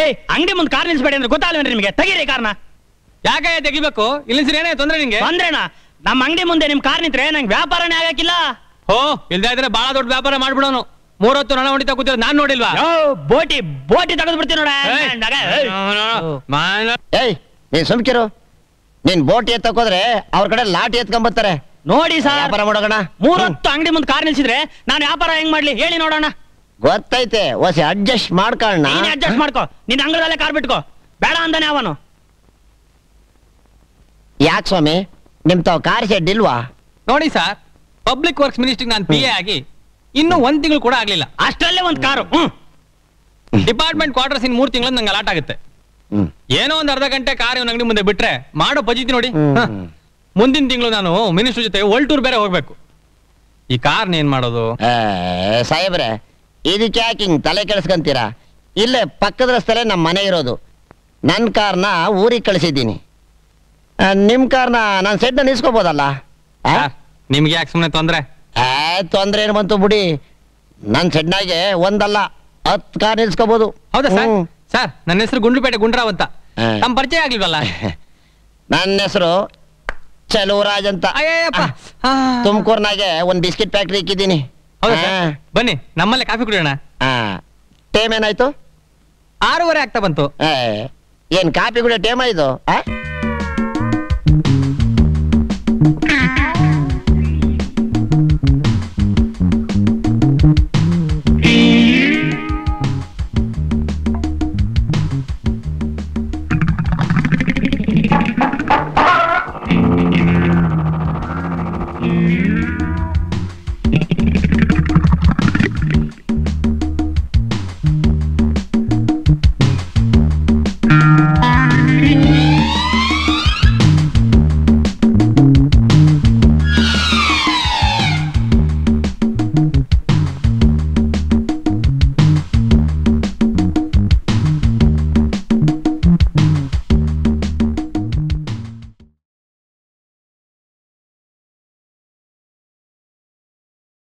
ಏಯ್ ಅಂಗಡಿ ಮುಂದೆ ಕಾರ್ ನಿಲ್ಸ್ಬೇಡಿ ಅಂದ್ರೆ ಗೊತ್ತಾಗಲ್ವೇನ್ರಿ ನಿಮಗೆ ತೆಗೀರಿ ಕಾರ್ನ ಯಾಕೆ ತೆಗಿಬೇಕು ಇಲ್ಲಿ ಏನೇ ತೊಂದ್ರೆ ನಿಂಗೆ ಬಂದ್ರೇನಾ ನಮ್ಮ ಅಂಗಡಿ ಮುಂದೆ ನಿಮ್ ಕಾರ್ ನಿಂತ್ರೆ ನಂಗೆ ವ್ಯಾಪಾರನೇ ಆಗಕ್ಕಿಲ್ಲ ಓ ಇಲ್ದೇ ಇದ್ರೆ ಬಹಳ ದೊಡ್ಡ ವ್ಯಾಪಾರ ಮಾಡ್ಬಿಡೋನು ಮೂರೊತ್ತು ನಳ ಹೊಡಿತಾ ಕೂತಿರೋ ನಾನ್ ನೋಡಿಲ್ವಾ ಯೋ, ಬೋಟಿ ಬೋಟಿ ತೆಗೆದು ಬಿಡ್ತೀನಿ ನೋಡ ಏಯ್, ನೋ, ನೋ, ನೋ. ಮಾನ- ಏಯ್ ನೀನ್ ಸುಮ್ಕಿರು ನೀನ್ ಬೋಟ್ ಎತ್ತಕೋದ್ರೆ ಅವ್ರ ಕಡೆ ಲಾಟಿ ಎತ್ಕೊಂಬತ್ತಾರೆ ನೋಡಿ ಸರ್ ವ್ಯಾಪಾರ ಮಾಡೋಣ ಮೂರೊತ್ತು ಅಂಗಡಿ ಮುಂದೆ ಕಾರ್ ನಿಲ್ಸಿದ್ರೆ ನಾನು ವ್ಯಾಪಾರ ಹೆಂಗ್ ಮಾಡ್ಲಿ ಹೇಳಿ ನೋಡೋಣ ಗೊತ್ತೈತೆ ಹೊಸ ಅಡ್ಜಸ್ಟ್ ಮಾಡ್ಕೊಳ್ಳೋಣ ನೀನ್ ಅಡ್ಜಸ್ಟ್ ಮಾಡ್ಕೋ ನಿನ್ ಅಂಗಳದಲ್ಲೇ ಕಾರ್ ಬಿಟ್ಕೋ ಬೇಡ ಅಂದಾನೆ ಅವನು ಯಾಕೆ ಸ್ವಾಮಿ ನಿಮ್ ತಾವ್ ಕಾರ್ ಶೆಡ್ ಇಲ್ವಾ ನೋಡಿ ಸರ್ ಪಬ್ಲಿಕ್ ವರ್ಕ್ಸ್ ಮಿನಿಸ್ಟ್ರಿ ನಾನು ಪಿ ಎ ಆಗಿ ಇನ್ನೂ ಒಂದ್ ತಿಂಗಳು ಕೂಡ ಆಗ್ಲಿಲ್ಲ ಅಷ್ಟರಲ್ಲೇ ಒಂದ್ ಕಾರು ಹ್ಮ್ ಡಿಪಾರ್ಟ್ಮೆಂಟ್ ಕ್ವಾರ್ಟರ್ಸ್ ಇನ್ ಮೂರ್ ತಿಂಗಳು ನಂಗೆ ಅಲಾಟ್ ಆಗುತ್ತೆ ಹ್ಮ್ ಏನೋ ಒಂದ್ ಅರ್ಧ ಗಂಟೆ ಕಾರ್ ಇವ್ನ ಅಂಗಡಿ ಮುಂದೆ ಬಿಟ್ರೆ ಮಾಡೋ ಪಜಿತಿ ನೋಡಿ ಹ್ಮ್. ಹ. ಮುಂದಿನ ತಿಂಗಳು ನಾನು ಮಿನಿಸ್ಟರ್ ಜೊತೆ ವರ್ಲ್ಡ್ ಟೂರ್ ಬೇರೆ ಹೋಗ್ಬೇಕು ಈ ಕಾರ್ನ ಏನ್ ಮಾಡೋದು ಏ, ಸಾಹೇಬ್ರೆ ಇದಕ್ಕೆ ಯಾಕೆ ಹಿಂಗ್ ತಲೆ ಕೆಡಿಸ್ಕೊಂತೀರಾ ಇಲ್ಲೇ ಪಕ್ಕದ ರಸ್ತೆಲೆ ನಮ್ಮ ಮನೆ ಇರೋದು ನನ್ನ ಕಾರ್ನ ಊರಿಗೆ ಕಳಿಸಿದ್ದೀನಿ ಆ, ನಿಮ್ ಕಾರ್ನ ನಾನು ಸೆಡ್ನ ನಿಲ್ಸ್ಕೋಬೋದಲ್ಲ ಆ? ಸರ್, ನಿಮ್ಗೆ ಯಾಕೆ ಸುಮ್ನೆ ತೊಂದ್ರೆ ಏ ತೊಂದ್ರೆ ಏನು ಬಂತು ಬಿಡಿ ನನ್ನ ಸೆಡ್ನಾಗೆ ಒಂದಲ್ಲ ಹತ್ತು ಕಾರ್ ನಿಲ್ಸ್ಕೋಬೋದು ಹೌದಾ ಸರ್ ಹ್ಮ್. ಸರ್ ನನ್ನ ಹೆಸರು ಗುಂಡ್ಲುಪೇಟೆ ಗುಂಡ್ರಾವ್ ಅಂತ ಹಾ. ನಮ್ ಪರಿಚಯ ಆಗ್ಲಿಲ್ವಲ್ಲ ನನ್ನ ಹೆಸರು ಚಲುವರಾಜ್ ಅಂತ ಅಯ್ಯಪ್ಪ ತುಮಕೂರ್ನಾಗೆ ಒಂದ್ ಬಿಸ್ಕಿಟ್ ಫ್ಯಾಕ್ಟ್ರಿ ಇಕ್ಕಿದ್ದೀನಿ ಹೌದಾ ಸರ್ ಬನ್ನಿ ನಮ್ಮಲ್ಲೇ ಕಾಫಿ ಕುಡಿಯೋಣ ಟೇಮ್ ಏನಾಯ್ತು ಆರೂವರೆ ಆಗ್ತಾ ಬಂತು ಏ, ಏನ್ ಕಾಪಿ ಕೂಡ ಟೇಮ್ ಆಯ್ತು ಆ?